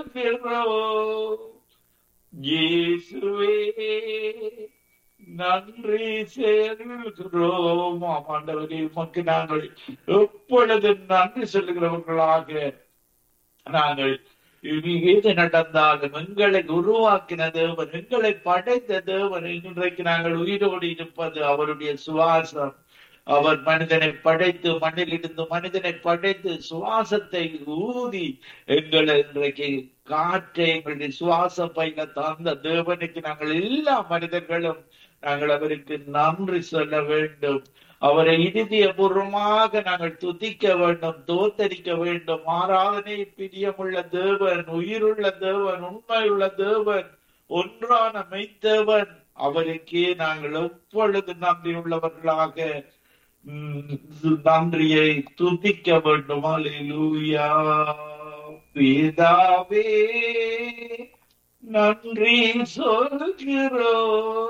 சொல்கிறோம் இயேசுவே நன்றி சேர்கிறோம் ஆண்டவரே உமக்கு நாங்கள் எப்பொழுதும் நன்றி சொல்லுகிறவர்களாக நாங்கள் எது நடந்தாலும் எங்களை உருவாக்கின தேவன் எங்களை படைத்த தேவன் இன்றைக்கு நாங்கள் உயிரோடு இருப்பது அவருடைய சுவாசம் அவர் மனிதனை படைத்து மண்ணில் இருந்து மனிதனை படைத்து சுவாசத்தை ஊதி எங்களை இன்றைக்கு காற்றை எங்களுடைய சுவாச பையில தந்த தேவனுக்கு நாங்கள் எல்லா மனிதர்களும் நாங்கள் அவருக்கு நன்றி சொல்ல வேண்டும் அவரை இறுதிய பூர்வமாக நாங்கள் துதிக்க வேண்டும் தோத்தரிக்க வேண்டும் ஆராதனை பிரியமுள்ள தேவன் உயிருள்ள தேவன் உண்மையுள்ள தேவன் ஒன்றான மெய்த்தேவன் அவருக்கே நாங்கள் எப்பொழுது நன்றி உள்ளவர்களாக நன்றியை துதிக்க வேண்டும் அலையூயா பிதாவே நன்றி சொல்கிறோம்